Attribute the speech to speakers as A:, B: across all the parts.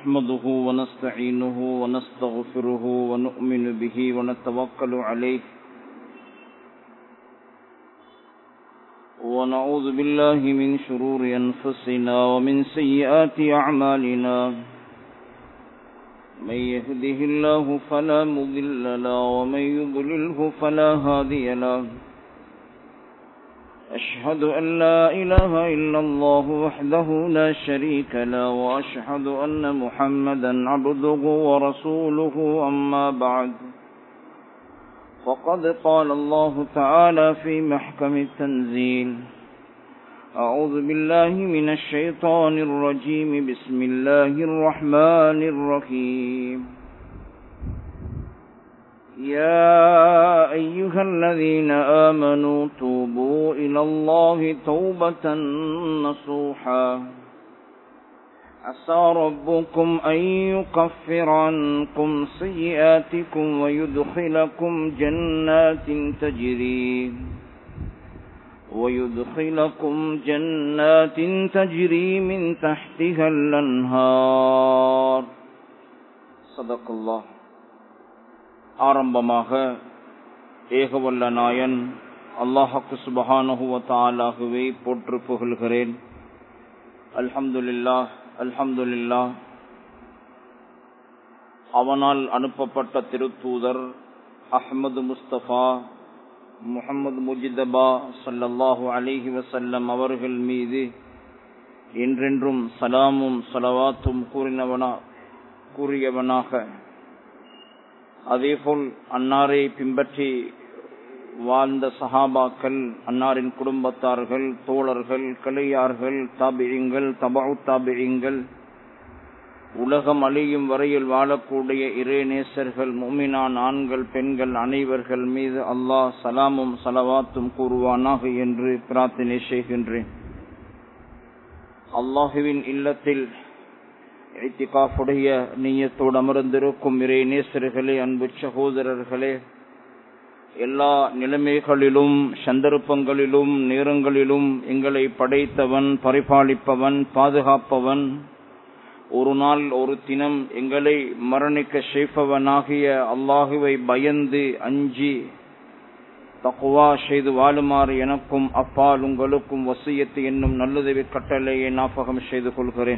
A: نحمده ونستعينه ونستغفره ونؤمن به ونتوكل عليه ونعوذ بالله من شرور أنفسنا ومن سيئات أعمالنا من يهده الله فلا مضل له ومن يضلله فلا هادي له أشهد أن لا إله إلا الله وحده لا شريك له وأشهد أن محمدا عبده ورسوله أما بعد فقد قال الله تعالى في محكم التنزيل أعوذ بالله من الشيطان الرجيم بسم الله الرحمن الرحيم يا أيها الذين آمنوا توبوا إلى الله توبة نصوحا عسى ربكم أن يكفر عنكم سيئاتكم ويدخلكم جنات تجري ويدخلكم جنات تجري من تحتها الأنهار صدق الله ஆரம்பமாக ஏகவல்ல நாயன் அல்லாஹக்கு சுபஹானஹுவ தாலாகவே போற்று புகழ்கிறேன் அல்ஹம்துலில்லா அல்ஹம்துலில்லா அவனால் அனுப்பப்பட்ட திருத்தூதர் அஹ்மது முஸ்தபா முகமது முஜிதபா சல்லல்லாஹு அலிஹி வசல்லம் அவர்கள் மீது என்றென்றும் சலாமும் சலவாத்தும் கூறினவனா கூறியவனாக அதேபோல் அன்னாரை பின்பற்றி வாழ்ந்த சஹாபாக்கள் அன்னாரின் குடும்பத்தார்கள் தோழர்கள் கிளையார்கள் தாபிழிங்கள் தபாவு தாபிழிங்கள் உலகம் அழியும் வரையில் வாழக்கூடிய இறைநேசர்கள் முமினான் ஆண்கள் பெண்கள் அனைவர்கள் மீது அல்லாஹ் சலாமும் சலவாத்தும் கூறுவானாக என்று பிரார்த்தனை செய்கின்றேன் அல்லாஹுவின் இல்லத்தில் ஐத்திகாஃபுடைய நீயத்தோடு அமர்ந்திருக்கும் இறை நேசர்களே அன்பு சகோதரர்களே எல்லா நிலைமைகளிலும் சந்தர்ப்பங்களிலும் நேரங்களிலும் எங்களை படைத்தவன் பரிபாலிப்பவன் பாதுகாப்பவன் ஒரு நாள் ஒரு தினம் எங்களை மரணிக்க செய்பவனாகிய அல்லாஹுவை பயந்து அஞ்சி தக்குவா செய்து வாழுமாறு எனக்கும் அப்பால் உங்களுக்கும் வசியத்து என்னும் நல்லுதவி கட்டளையை ஞாபகம் செய்து கொள்கிறேன்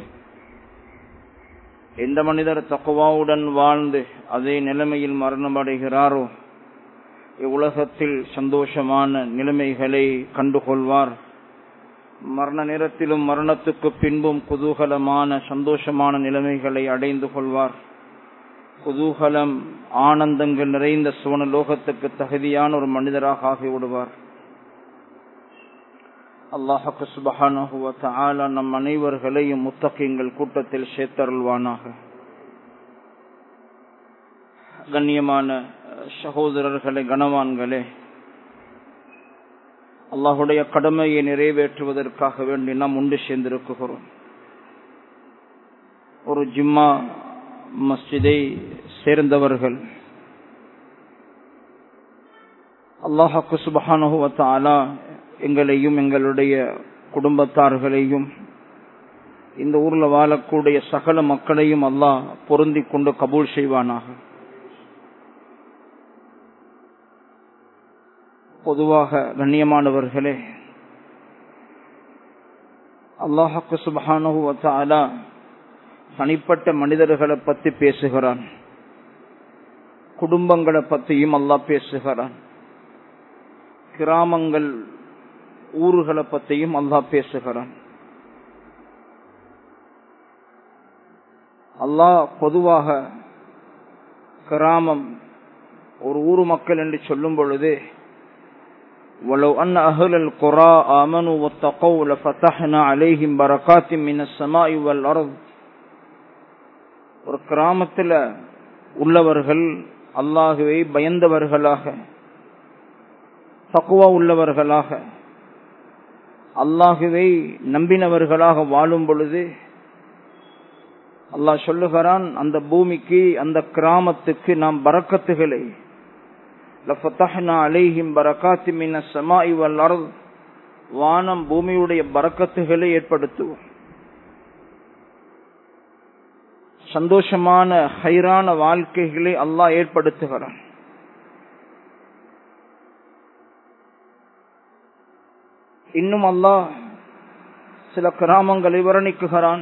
A: எந்த மனிதர் தக்குவாவுடன் வாழ்ந்து அதே நிலைமையில் மரணமடைகிறாரோ இவ்வுலகத்தில் சந்தோஷமான நிலைமைகளை கண்டுகொள்வார் மரண நேரத்திலும் மரணத்துக்கு பின்பும் குதூகலமான சந்தோஷமான நிலைமைகளை அடைந்து கொள்வார் குதூகலம் ஆனந்தங்கள் நிறைந்த சுவன லோகத்துக்கு தகுதியான ஒரு மனிதராக ஆகிவிடுவார் அல்லாஹக்கு சுபஹான நம் அனைவர்களையும் முத்தகைங்கள் கூட்டத்தில் சேர்த்தருள்வானாக கண்ணியமான சகோதரர்களே கனவான்களே அல்லாஹுடைய கடமையை நிறைவேற்றுவதற்காக வேண்டி நாம் உண்டு சேர்ந்திருக்கிறோம் ஒரு ஜிம்மா மஸ்ஜிதை சேர்ந்தவர்கள் அல்லாஹாக்கு சுபஹானுவத்தாலா எங்களையும் எங்களுடைய குடும்பத்தார்களையும் இந்த ஊர்ல வாழக்கூடிய சகல மக்களையும் அல்லாஹ் பொருந்தி கொண்டு கபூல் செய்வானாக பொதுவாக கண்ணியமானவர்களே அல்லாஹாக்கு சுபஹானுவத்தாலா தனிப்பட்ட மனிதர்களை பத்தி பேசுகிறான் குடும்பங்களை பத்தியும் அல்லாஹ் பேசுகிறான் கிராமங்கள் ஊர்களை பத்தியும் அல்லாஹ் பேசுகிறான் அல்லாஹ் பொதுவாக கிராமம் ஒரு ஊர் மக்கள் என்று சொல்லும் பொழுது ولو أن أهل القرى آمنوا واتقوا لفتحنا عليهم بركات من السماء والأرض ஒரு கிராமத்தில் உள்ளவர்கள் அல்லாஹுவை பயந்தவர்களாக தக்குவா உள்ளவர்களாக அல்லாஹுவை நம்பினவர்களாக வாழும் பொழுது அல்லாஹ் சொல்லுகிறான் அந்த பூமிக்கு அந்த கிராமத்துக்கு நாம் பறக்கத்துகளை அலைஹிம் பரக்காத்தி மின சமாய் வல் வானம் பூமியுடைய பறக்கத்துகளை ஏற்படுத்துவோம் சந்தோஷமான ஹைரான வாழ்க்கைகளை அல்லாஹ் ஏற்படுத்துகிறான் இன்னும் அல்லாஹ் சில கிராமங்களை வர்ணிக்குகிறான்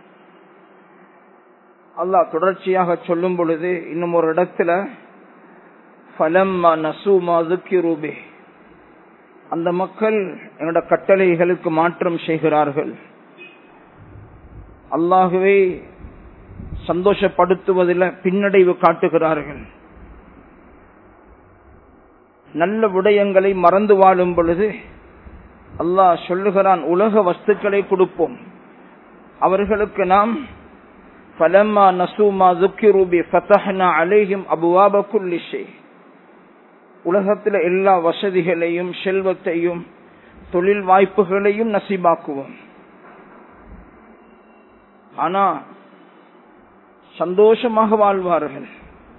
A: அல்லாஹ் தொடர்ச்சியாக சொல்லும் பொழுது இன்னும் ஒரு இடத்துல ஃபலம்மா நசூமா துக்கிரூபே அந்த மக்கள் என்னோட கட்டளைகளுக்கு மாற்றம் செய்கிறார்கள் அல்லாகவே சந்தோஷப்படுத்துவதில் பின்னடைவு காட்டுகிறார்கள் நல்ல விடயங்களை மறந்து வாழும் பொழுது அல்லாஹ் சொல்லுகிறான் உலக வஸ்துக்களை கொடுப்போம் அவர்களுக்கு நாம் பலமா நசூமா துக்கிரூபி ஃபதஹ்னா அலைஹிம் அபுவாப குல்லி ஷை உலகத்தில் எல்லா வசதிகளையும் செல்வத்தையும் தொழில் வாய்ப்புகளையும் நசிபாக்குவோம் ஆனா சந்தோஷமாக வாழ்வார்கள்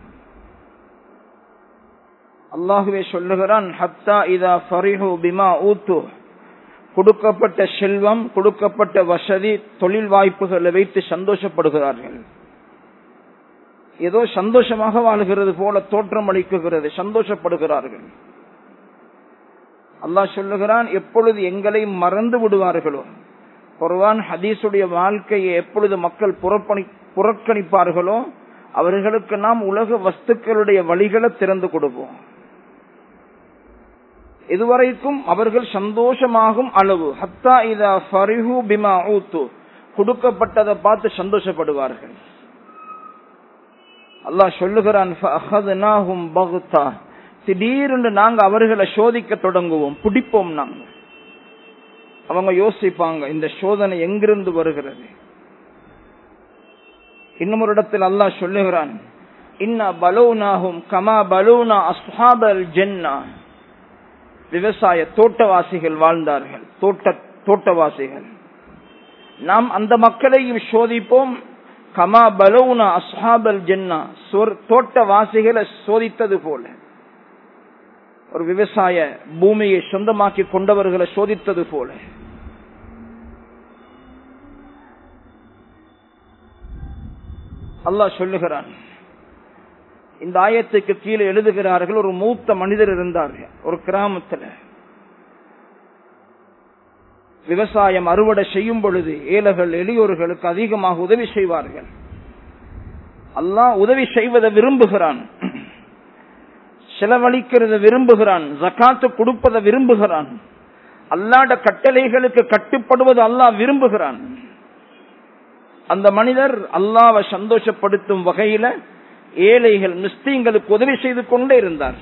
A: அல்லாஹுவே சொல்லுகிறான் ஹத்தா இதா ஃபரிஹு பிமா ஊத்து கொடுக்கப்பட்ட செல்வம் கொடுக்கப்பட்ட வசதி தொழில் வாய்ப்புகளை வைத்து சந்தோஷப்படுகிறார்கள் ஏதோ சந்தோஷமாக வாழ்கிறது போல தோற்றம் அளிக்குகிறது சந்தோஷப்படுகிறார்கள் அல்லாஹ் சொல்லுகிறான் எப்பொழுது எங்களை மறந்து விடுவார்களோ குர்வான் ஹதீஸுடைய வாழ்க்கையை எப்பொழுது மக்கள் புறப்பணி புறக்கணிப்பார்களோ அவர்களுக்கு நாம் உலக வஸ்துக்களுடைய வழிகளை திறந்து கொடுப்போம் இதுவரைக்கும் அவர்கள் சந்தோஷமாகும் அளவு ஹத்தா இதா ஃபரிஹு பிமா ஊத்து கொடுக்கப்பட்டதை பார்த்து சந்தோஷப்படுவார்கள் அல்லாஹ் சொல்லுகிறான் திடீரென்று நாங்க அவர்களை சோதிக்க தொடங்குவோம் பிடிப்போம் நாங்க அவங்க யோசிப்பாங்க இந்த சோதனை எங்கிருந்து வருகிறது இன்னும் ஒரு இடத்தில் அல்லாஹ் சொல்லுகிறான் இன்னா பலூனாகும் கமா பலூனா அஸ்ஹாபல் ஜென்னா விவசாய தோட்டவாசிகள் வாழ்ந்தார்கள் தோட்ட தோட்டவாசிகள் நாம் அந்த மக்களையும் சோதிப்போம் கமா பலவுனா அஸ்ஹாபல் ஜென்னா தோட்டவாசிகளை சோதித்தது போல ஒரு விவசாய பூமியை சொந்தமாக்கி கொண்டவர்களை சோதித்தது போல அல்லாஹ் சொல்லுகிறான் இந்த ஆயத்துக்கு கீழே எழுதுகிறார்கள் ஒரு மூத்த மனிதர் இருந்தார்கள் ஒரு கிராமத்துல விவசாயம் அறுவடை செய்யும் பொழுது ஏழைகள் எளியோர்களுக்கு அதிகமாக உதவி செய்வார்கள் அல்லாஹ் உதவி செய்வதை விரும்புகிறான் செலவழிக்கிறத விரும்புகிறான் ஜக்காத்து கொடுப்பதை விரும்புகிறான் அல்லாட கட்டளைகளுக்கு கட்டுப்படுவது அல்லாஹ் விரும்புகிறான் அந்த மனிதர் அல்லாவை சந்தோஷப்படுத்தும் வகையில ஏழைகள் மிஸ்தீங்களுக்கு உதவி செய்து கொண்டே இருந்தார்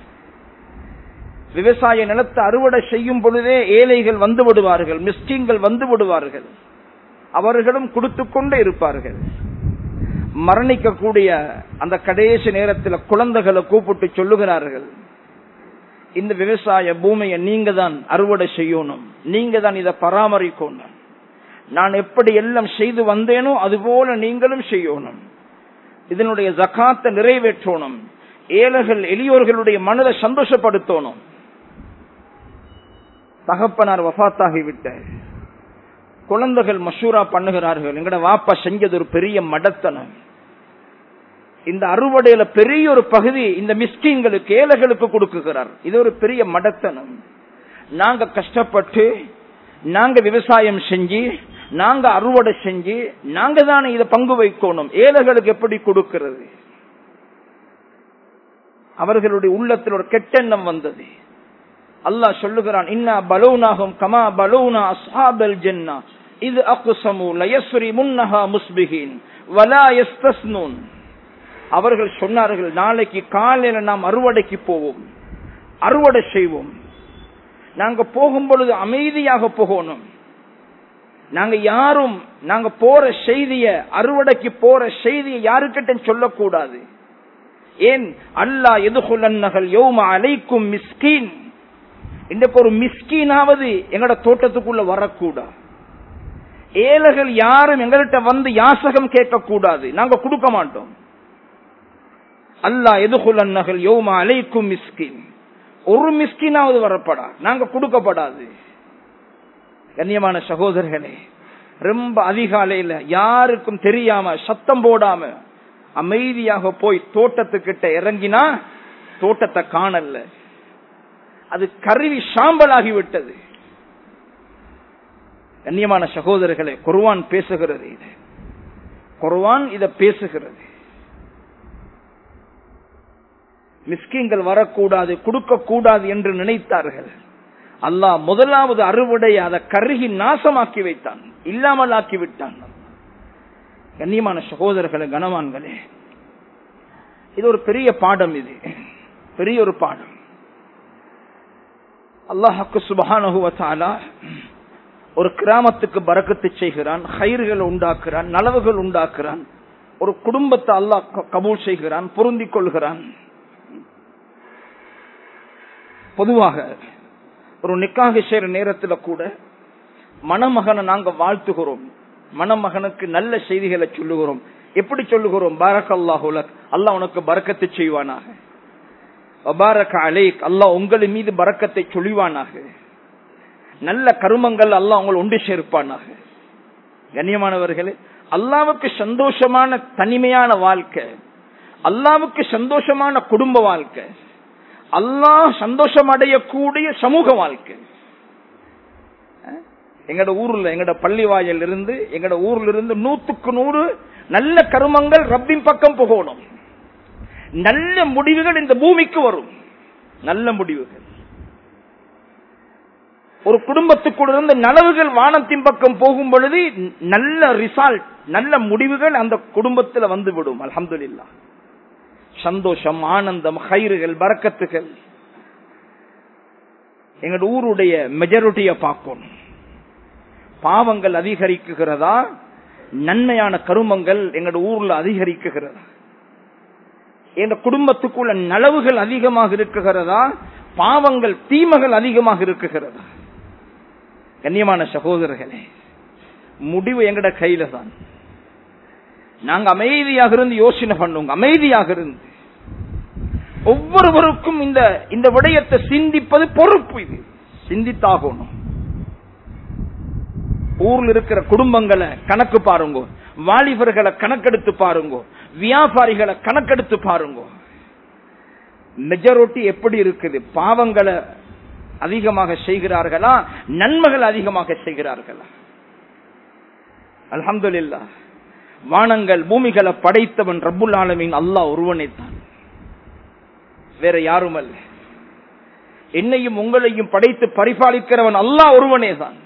A: விவசாய நிலத்தை அறுவடை செய்யும் பொழுதே ஏழைகள் வந்து விடுவார்கள் மிஸ்டீன்கள் வந்து விடுவார்கள் அவர்களும் கொடுத்து கொண்டே இருப்பார்கள் மரணிக்கக்கூடிய அந்த கடைசி நேரத்தில் குழந்தைகளை கூப்பிட்டு சொல்லுகிறார்கள் இந்த விவசாய பூமியை நீங்க தான் அறுவடை செய்யணும் நீங்க தான் இதை பராமரிக்கணும் நான் எப்படி எல்லாம் செய்து வந்தேனோ அதுபோல நீங்களும் செய்யணும் இதனுடைய ஜக்காத்தை நிறைவேற்றணும் ஏழைகள் எளியோர்களுடைய மனதை சந்தோஷப்படுத்தணும் தகப்பனார் வஃத்தாகிவிட்ட குழந்தைகள் மசூரா பண்ணுகிறார்கள் எங்கட வாப்பா செஞ்சது ஒரு பெரிய மடத்தனம் இந்த அறுவடையில பெரிய ஒரு பகுதி இந்த மிஸ்கின்களுக்கு ஏழைகளுக்கு கொடுக்குகிறார் இது ஒரு பெரிய மடத்தனம் நாங்க கஷ்டப்பட்டு நாங்க விவசாயம் செஞ்சு நாங்க அறுவடை செஞ்சு நாங்க தானே இதை பங்கு வைக்கணும் ஏழைகளுக்கு எப்படி கொடுக்கிறது அவர்களுடைய உள்ளத்தில் ஒரு கெட்டெண்ணம் வந்தது அல்லாஹ் சொல்லுகிறான் இன்னா பலூனாகும் கமா பலூனா அஸ்ஹாபல் ஜென்னா இது அக்குசமு லயஸ்ரி முன்னஹா முஸ்பிகின் வலா எஸ்தஸ்னூன் அவர்கள் சொன்னார்கள் நாளைக்கு காலையில நாம் அறுவடைக்கு போவோம் அறுவடை செய்வோம் நாங்க போகும் பொழுது அமைதியாக போகணும் நாங்க யாரும் நாங்க போற செய்திய அறுவடைக்கு போற செய்தியை யாருக்கிட்ட சொல்லக்கூடாது ஏன் அல்லா எதுகுலன்னகள் யோமா அலைக்கும் மிஸ்கீன் இன்றைக்கு ஒரு மிஸ்கீனாவது எங்கட தோட்டத்துக்குள்ள வரக்கூடாது ஏழைகள் யாரும் எங்கள்கிட்ட வந்து யாசகம் கேட்க கூடாது நாங்க கொடுக்க மாட்டோம் அல்லா எதுகுலன்னகள் யோமா அலைக்கும் மிஸ்கின் ஒரு மிஸ்கினாவது வரப்படா நாங்க கொடுக்கப்படாது கண்ணியமான சகோதரர்களே ரொம்ப அதிகாலையில யாருக்கும் தெரியாம சத்தம் போடாம அமைதியாக போய் தோட்டத்துக்கிட்ட இறங்கினா தோட்டத்தை காணல அது கருவி சாம்பலாகி விட்டது கண்ணியமான சகோதரர்களே குர்வான் பேசுகிறது இது குர்வான் இத பேசுகிறது மிஸ்கிங்கள் வரக்கூடாது கொடுக்க கூடாது என்று நினைத்தார்கள் அல்லாஹ் முதலாவது அறுவடையை அதை கருகி நாசமாக்கி வைத்தான் இல்லாமல் ஆக்கி விட்டான் கண்ணியமான சகோதரர்களே கனவான்களே இது ஒரு பெரிய பாடம் இது பெரிய ஒரு பாடம் அல்லாஹாக்கு சுபகானுவத்தாலா ஒரு கிராமத்துக்கு பறக்கத்து செய்கிறான் கயிறுகள் உண்டாக்குறான் நலவுகள் உண்டாக்குறான் ஒரு குடும்பத்தை அல்லாஹ் கபூல் செய்கிறான் பொருந்திக் கொள்கிறான் பொதுவாக ஒரு நிக்காக செய்யற நேரத்தில் கூட மணமகனை நாங்க வாழ்த்துகிறோம் மணமகனுக்கு நல்ல செய்திகளை சொல்லுகிறோம் எப்படி சொல்லுகிறோம் பாரக் அல்லாஹுலக் அல்லாஹ் உனக்கு பறக்கத்தை செய்வானாக வபாரக் அலேக் அல்லாஹ் உங்களின் மீது பறக்கத்தை சொல்லுவானாக நல்ல கருமங்கள் அல்லாஹ் உங்களை ஒன்று சேர்ப்பானாக கண்ணியமானவர்களே அல்லாவுக்கு சந்தோஷமான தனிமையான வாழ்க்கை அல்லாவுக்கு சந்தோஷமான குடும்ப வாழ்க்கை அல்லாஹ் சந்தோஷம் அடையக்கூடிய சமூக வாழ்க்கை எங்கட ஊர்ல எங்கட பள்ளி வாயில் இருந்து எங்கட ஊர்ல இருந்து நூத்துக்கு நூறு நல்ல கருமங்கள் ரப்பின் பக்கம் போகணும் நல்ல முடிவுகள் இந்த பூமிக்கு வரும் நல்ல முடிவுகள் ஒரு குடும்பத்துக்குள்ள இருந்து நலவுகள் வானத்தின் பக்கம் போகும் பொழுது நல்ல ரிசால்ட் நல்ல முடிவுகள் அந்த குடும்பத்தில் வந்துவிடும் அலமதுல்லா சந்தோஷம் ஆனந்தம் கயிறுகள் பறக்கத்துகள் எங்க ஊருடைய மெஜாரிட்டிய பார்க்கணும் பாவங்கள் அதிகரிக்குகிறதா நன்மையான கருமங்கள் எங்க ஊர்ல அதிகரிக்குகிறதா எங்க குடும்பத்துக்குள்ள நலவுகள் அதிகமாக இருக்குகிறதா பாவங்கள் தீமைகள் அதிகமாக இருக்குகிறதா கண்ணியமான சகோதரர்களே முடிவு எங்கட கையில தான் நாங்க அமைதியாக இருந்து யோசனை பண்ணுவோங்க அமைதியாக இருந்து ஒவ்வொருவருக்கும் இந்த இந்த விடயத்தை சிந்திப்பது பொறுப்பு இது சிந்தித்தாகணும் ஊர்ல இருக்கிற குடும்பங்களை கணக்கு பாருங்க வாலிபர்களை கணக்கெடுத்து பாருங்க வியாபாரிகளை கணக்கெடுத்து பாருங்க மெஜாரிட்டி எப்படி இருக்குது பாவங்களை அதிகமாக செய்கிறார்களா நன்மைகள் அதிகமாக செய்கிறார்களா அலமதுல்லா வானங்கள் பூமிகளை படைத்தவன் ரப்புல் ஆலமின் அல்லாஹ் ஒருவனை தான் வேற யாரும் அல்ல என்னையும் உங்களையும் படைத்து பரிபாலிக்கிறவன் அல்லாஹ் ஒருவனே தான்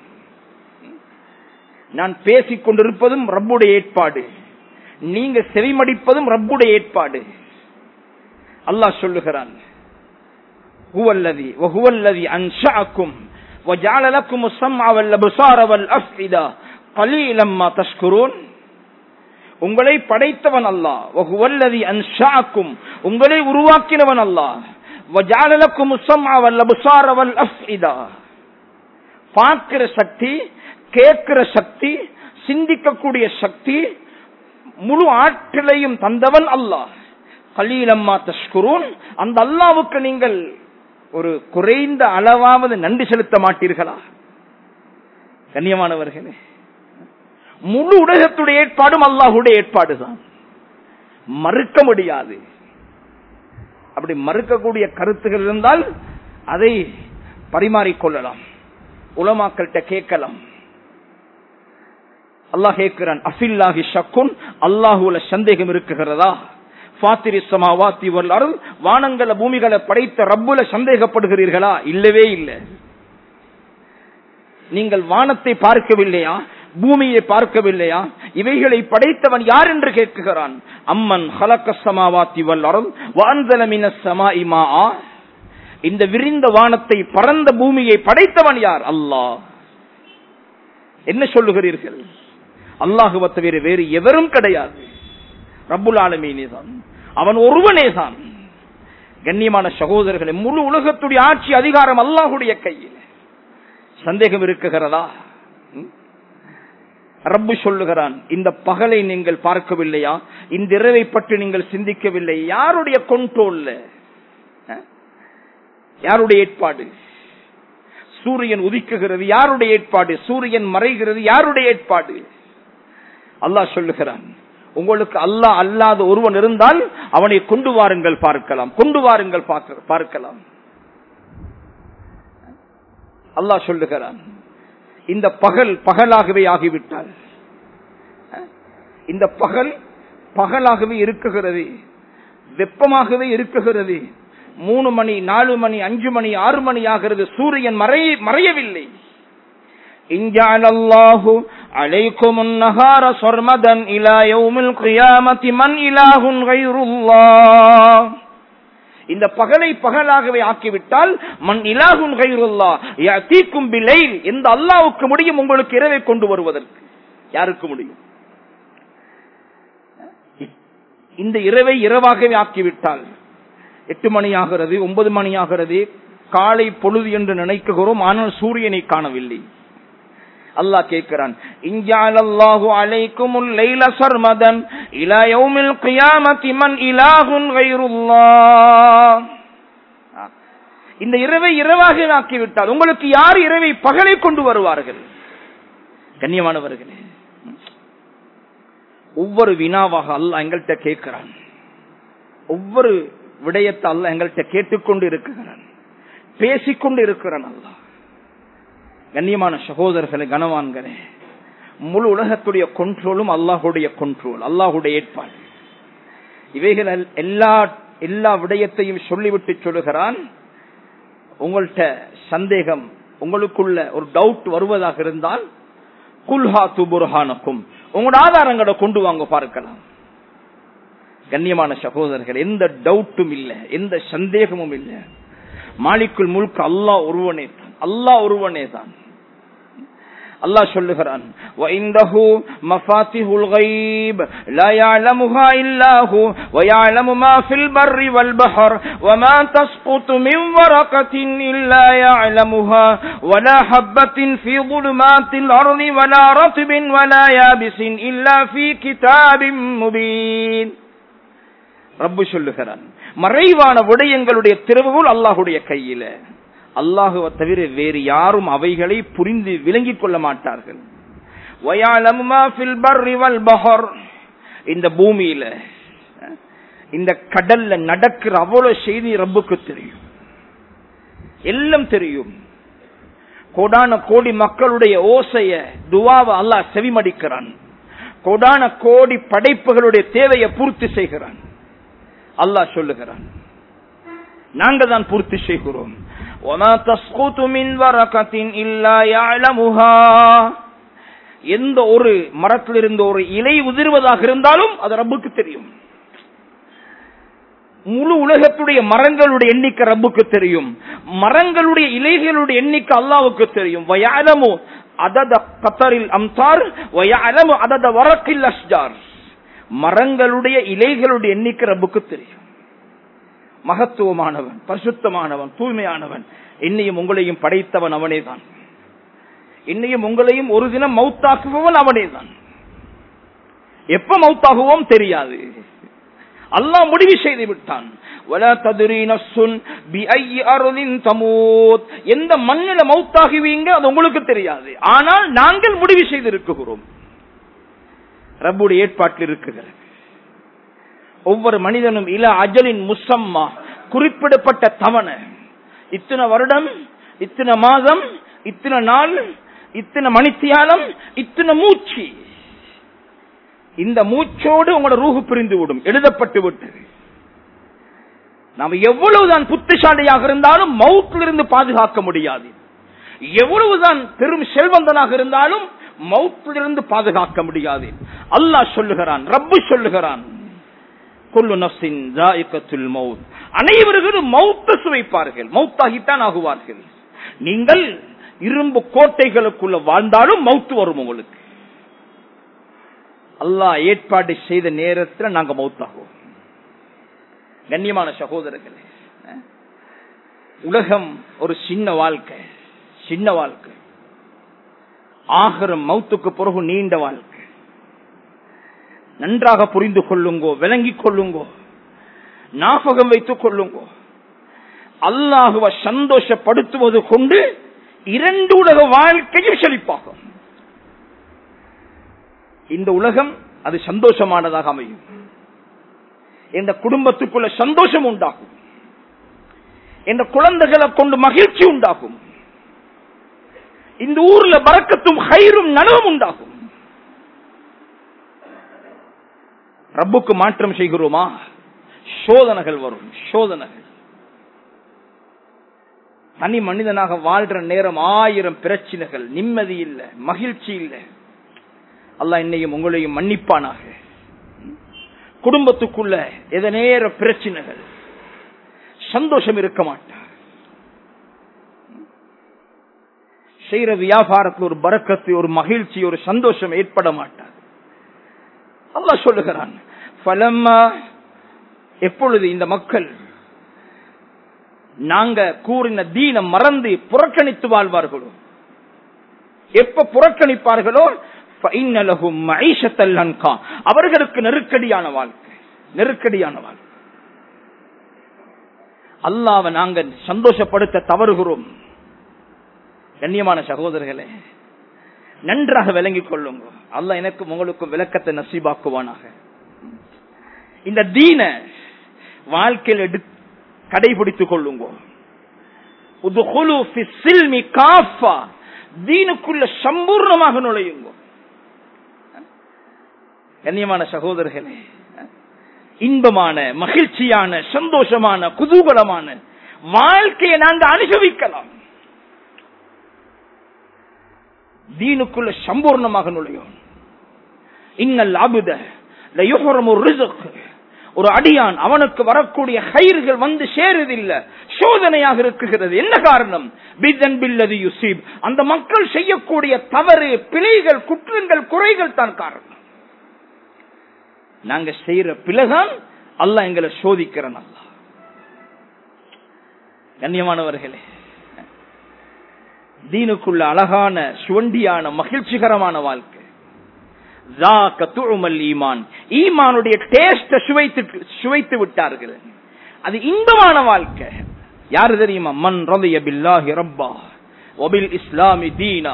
A: நான் பேசிக் கொண்டிருப்பதும் ரப்புடைய ஏற்பாடு நீங்க செவிமடிப்பதும் ரப்புடைய ஏற்பாடு அல்லாஹ் சொல்லுகிறான் ஹுவல்லதி வஹுவல்லதி அன்ஷஅக்கும் وجعل لكم السمع والابصار والافئده قليلا ما تشكرون உங்களை படைத்தவன் அல்லாஹ் வஹுவல்லதி அன்ஷஅக்கும் உங்களை உருவாக்கினவன் அல்லாஹ் وجعل لكم السمع والابصار والافئده பார்க்கிற சக்தி கேட்கிற சக்தி சிந்திக்கக்கூடிய சக்தி முழு ஆற்றலையும் தந்தவன் அல்லாஹ் கலீலம்மா தஷ்குரூன் அந்த அல்லாவுக்கு நீங்கள் ஒரு குறைந்த அளவாவது நன்றி செலுத்த மாட்டீர்களா கண்ணியமானவர்களே முழு உலகத்துடைய ஏற்பாடும் அல்லாஹுடைய ஏற்பாடுதான் மறுக்க முடியாது அப்படி மறுக்கக்கூடிய கருத்துகள் இருந்தால் அதை பரிமாறிக்கொள்ளலாம் உலமாக்கள்கிட்ட கேட்கலாம் அல்லாஹ் கேட்கிறான் அஃபில்லாஹி ஷக்குன் அல்லாஹுல சந்தேகம் இருக்குகிறதா பாத்திரி சமாவாத்தி அருள் வானங்கள பூமிகளை படைத்த ரப்புல சந்தேகப்படுகிறீர்களா இல்லவே இல்லை நீங்கள் வானத்தை பார்க்கவில்லையா பூமியை பார்க்கவில்லையா இவைகளை படைத்தவன் யார் என்று கேட்குகிறான் அம்மன் ஹலக்க சமாவாத்தி வல்லரும் வான்தலமின சமா இமா இந்த விரிந்த வானத்தை பறந்த பூமியை படைத்தவன் யார் அல்லாஹ் என்ன சொல்லுகிறீர்கள் அல்லாஹுவ தவிர வேறு எவரும் கிடையாது ரப்புல் ஆலமீனே தான் அவன் ஒருவனே தான் கண்ணியமான சகோதரர்களை முழு உலகத்துடைய ஆட்சி அதிகாரம் அல்லாஹுடைய கையில் சந்தேகம் இருக்குகிறதா ரப்பு சொல்லுகிறான் இந்த பகலை நீங்கள் பார்க்கவில்லையா இந்த இரவை பற்றி நீங்கள் சிந்திக்கவில்லை யாருடைய கொண்டோல்ல யாருடைய ஏற்பாடு சூரியன் உதிக்குகிறது யாருடைய ஏற்பாடு சூரியன் மறைகிறது யாருடைய ஏற்பாடு அல்லாஹ் சொல்லுகிறான் உங்களுக்கு அல்லாஹ் அல்லாத ஒருவன் இருந்தால் அவனை கொண்டு வாருங்கள் பார்க்கலாம் கொண்டு வாருங்கள் பார்க்க- பார்க்கலாம் அல்லாஹ் சொல்லுகிறான் இந்த பகல் பகலாகவே ஆகிவிட்டால் இந்த பகல் பகலாகவே இருக்குகிறது வெப்பமாகவே இருக்குகிறது மூணு மணி நாலு மணி அஞ்சு மணி ஆறு மணி ஆகிறது சூரியன் மறைய மறையவில்லை إن جعل الله عليكم النهار صرمدا إلى يوم القيامة من إله غير الله இந்த பகலை பகலாகவே ஆக்கிவிட்டால் மண் இலாகுன் கைருல்லா யஅதீக்கும் பிலைல் எந்த அல்லாஹ்வுக்கு முடியும் உங்களுக்கு இரவை கொண்டு வருவதற்கு யாருக்கு முடியும் இந்த இரவை இரவாகவே ஆக்கிவிட்டால் எட்டு மணி ஆகிறது ஒன்பது மணி ஆகிறது காலை பொழுது என்று நினைக்குகிறோம் ஆனால் சூரியனை காணவில்லை அல்லாஹ் கேட்கிறான் இன்ஜாலல்லாஹு அலைக்குமுல் லைல சர்மதன் இலா யௌமில் கியாமத்தி மன் இலாஹுன் கைருல்லாஹ் இந்த இரவை இரவாக ஆக்கிவிட்டால் உங்களுக்கு யார் இரவை பகலை கொண்டு வருவார்கள் கண்ணியமானவர்களே ஒவ்வொரு வினாவாக அல்லாஹ் எங்கள்கிட்ட கேட்கிறான் ஒவ்வொரு விடயத்தை அல்லாஹ் எங்கள்கிட்ட கேட்டுக்கொண்டு இருக்கிறான் பேசிக்கொண்டு இருக்கிறான் அல்லாஹ் கண்ணியமான சகோதரர்களே கனவான்களே முழு உலகத்துடைய கொண்ட்ரோலும் அல்லாஹுடைய கொண்ட்ரோல் அல்லாஹுடைய ஏற்பாடு இவைகள் எல்- எல்லா எல்லா விடயத்தையும் சொல்லிவிட்டு சொல்லுகிறான் உங்கள்கிட்ட சந்தேகம் உங்களுக்குள்ள ஒரு டவுட் வருவதாக இருந்தால் குல்ஹா துபுர்ஹானக்கும் உங்களோட ஆதாரங்களை கொண்டு வாங்க பார்க்கலாம் கண்ணியமான சகோதரர்கள் எந்த டவுட்டும் இல்ல எந்த சந்தேகமும் இல்ல மாலிக்குள் முழுக்க அல்லாஹ் ஒருவனே தான் அல்லாஹ் ஒருவனே தான் அல்லாஹ் சொல்லுகிறான் وَإِنَّهُ مَفَاتِحُ الْغَيْبِ لَا يَعْلَمُهَا إِلَّا هُوَ وَيَعْلَمُ مَا فِي الْبَرِّ وَالْبَحْرِ وَمَا تَسْقُطُ مِنْ وَرَقَةٍ إِلَّا يَعْلَمُهَا وَلَا حَبَّةٍ فِي ظُلُمَاتِ الْأَرْضِ وَلَا رَطْبٍ وَلَا يَابِسٍ إِلَّا فِي كِتَابٍ مُبِينٍ ரப்பு சொல்லுகிறான் மறைவான விடயங்களுடைய திறவுகள் அல்லாஹுடைய கையில அல்லாஹுவை தவிர வேறு யாரும் அவைகளை புரிந்து விளங்கிக் கொள்ள மாட்டார்கள் வயாலமு மா ஃபில் பர்ரி வல் பஹர். இந்த பூமியில அஹ், இந்த கடல்ல நடக்கிற அவ்வளவு செய்தி ரப்புக்கு தெரியும் எல்லாம் தெரியும் கோடான கோடி மக்களுடைய ஓசைய துவாவை அல்லாஹ் செவிமடிக்கிறான் கோடான கோடி படைப்புகளுடைய தேவையை பூர்த்தி செய்கிறான் அல்லாஹ் சொல்லுகிறான் நாங்க தான் பூர்த்தி செய்கிறோம் وَمَا تَسْقُطُ مِنْ وَرَقَةٍ إِلَّا يَعْلَمُهَا எந்த ஒரு மரத்திலிருந்து ஒரு இலை உதிர்வதாக இருந்தாலும் அது ரப்புக்கு தெரியும் முழு உலகத்துடைய மரங்களுடைய எண்ணிக்கை ரப்புக்கு தெரியும் மரங்களுடைய இலைகளுடைய எண்ணிக்கை அல்லாவுக்கு தெரியும் வயாலமு அதத கத்தரில் அம்சார் வயாலமு அதத வரக்கில் அஸ்ஜார் மரங்களுடைய இலைகளுடைய எண்ணிக்கை ரப்புக்கு தெரியும் மகத்துவமானவன் பரிசுத்தமானவன் தூய்மையானவன் என்னையும் உங்களையும் படைத்தவன் அவனேதான் என்னையும் உங்களையும் ஒரு தினம் மௌத்தாக்குபவன் அவனேதான் எப்ப மௌத்தாகுவோம் தெரியாது அல்லாஹ் முடிவு செய்து விட்டான் وَلَا تَدْرِي نَفْسٌ بِأَيِّ أَرْضٍ تَمُوتُ எந்த மண்ணில மௌத்தாகுவீங்க அது உங்களுக்கு தெரியாது ஆனால் நாங்கள் முடிவு செய்திருக்கிறோம் ரப்புடைய ஏற்பாட்டில் இருக்குகிறது ஒவ்வொரு மனிதனும் இல அஜலின் முசம்மா குறிப்பிடப்பட்ட தவணை இத்தனை வருடம் இத்தனை மாதம் இத்தனை நாள் இத்தனை மணித்தியாலம் இத்தனை மூச்சு இந்த மூச்சோடு உங்களோட ரூஹு பிரிந்து விடும் எழுதப்பட்டு விட்டது நாம் எவ்வளவுதான் புத்திசாலியாக இருந்தாலும் மவுத்திலிருந்து பாதுகாக்க முடியாது எவ்வளவுதான் பெரும் செல்வந்தனாக இருந்தாலும் மவுத்திலிருந்து பாதுகாக்க முடியாது அல்லாஹ் சொல்லுகிறான் ரப்பு சொல்லுகிறான் குல்லு நஃப்ஸின் ஜாயிகத்துல் மவுத் அனைவர்களும் மௌத்த சுவைப்பார்கள் மௌத்தாகித்தான் ஆகுவார்கள் நீங்கள் இரும்பு கோட்டைகளுக்குள்ள வாழ்ந்தாலும் மௌத்து வரும் உங்களுக்கு அல்லாஹ் ஏற்பாடு செய்த நேரத்தில் நாங்க மௌத்தாகுவோம் கண்ணியமான சகோதரர்களே அஹ், உலகம் ஒரு சின்ன வாழ்க்கை சின்ன வாழ்க்கை ஆகரம் மௌத்துக்கு பிறகு நீண்ட வாழ்க்கை நன்றாக புரிந்து கொள்ளுங்கோ விளங்கிக் கொள்ளுங்கோ ஞாபகம் வைத்துக் கொள்ளுங்கோ அல்லாஹுவ சந்தோஷப்படுத்துவது கொண்டு இரண்டு உலக வாழ்க்கையும் செழிப்பாகும் இந்த உலகம் அது சந்தோஷமானதாக அமையும் இந்த குடும்பத்துக்குள்ள சந்தோஷம் உண்டாகும் இந்த குழந்தைகளை கொண்டு மகிழ்ச்சி உண்டாகும் இந்த ஊர்ல பறக்கத்தும் ஹைரும் நனவும் உண்டாகும் ரப்புக்கு மாற்றம் செய்கிறோமா சோதனைகள் வரும் சோதனைகள் தனி மனிதனாக வாழ்ற நேரம் ஆயிரம் பிரச்சனைகள் நிம்மதி இல்லை மகிழ்ச்சி இல்லை அல்லாஹ் என்னையும் உங்களையும் மன்னிப்பானாக குடும்பத்துக்குள்ள எத நேர பிரச்சனைகள் சந்தோஷம் இருக்க மாட்டார் செய்யற வியாபாரத்தில் ஒரு பறக்கத்து ஒரு மகிழ்ச்சி ஒரு சந்தோஷம் ஏற்பட மாட்டார் அல்லாஹ் சொல்லுகிறான் பலம்மா எப்பொழுது இந்த மக்கள் நாங்க கூறின தீனம் மறந்து புறக்கணித்து வாழ்வார்களோ எப்ப புறக்கணிப்பார்களோ ஃபைனலஹும் மஈஷத்தல் அன்கா. அவர்களுக்கு நெருக்கடியான வாழ்க்கை நெருக்கடியான வாழ்க்கை அல்லாவை நாங்க சந்தோஷப்படுத்த தவறுகிறோம் கண்ணியமான சகோதரர்களே நன்றாக விளங்கிக் கொள்ளுங்க அல்லாஹ் எனக்கும் உங்களுக்கும் விளக்கத்தை நசீபாக்குவானாக இந்த தீன வாழ்க்கையில் எடு கடைபிடித்துக் கொள்ளுங்க உதுகுலு ஃபி சில்மி காஃபா. தீனுக்குள்ள சம்பூர்ணமாக நுழையுங்க கண்ணியமான சகோதரர்களே இன்பமான மகிழ்ச்சியான சந்தோஷமான குதூகலமான வாழ்க்கையை நாங்க அனுபவிக்கலாம் தீனுக்குள்ள சம்பூர்ணமாக நுழையும் இன்னல் அபுத லயுஹரமு ரிஸ்க். ஒரு அடியான் அவனுக்கு வரக்கூடிய கயிறுகள் வந்து சேருதில்லை சோதனையாக இருக்குகிறது என்ன காரணம் பிதன் பில்லது யுசீப் அந்த மக்கள் செய்யக்கூடிய தவறு பிழைகள் குற்றங்கள் குறைகள் தான் காரணம் நாங்க செய்யற பிழைதான் அல்லாஹ் எங்களை சோதிக்கிறன் அல்லாஹ் கண்ணியமானவர்களே தீனுக்குள்ள அழகான சுவண்டியான மகிழ்ச்சிகரமான வாழ்க்கை ذاك طعم ஈமான் ஈமானுடைய டேஸ்ட சுவைத்து சுவைத்து விட்டார்கள் அது இன்பமான வாழ்க்கை யாரு தெரியுமா மன் ரலிய பில்லாஹி ரப்பா வபில் இஸ்லாமி தீனா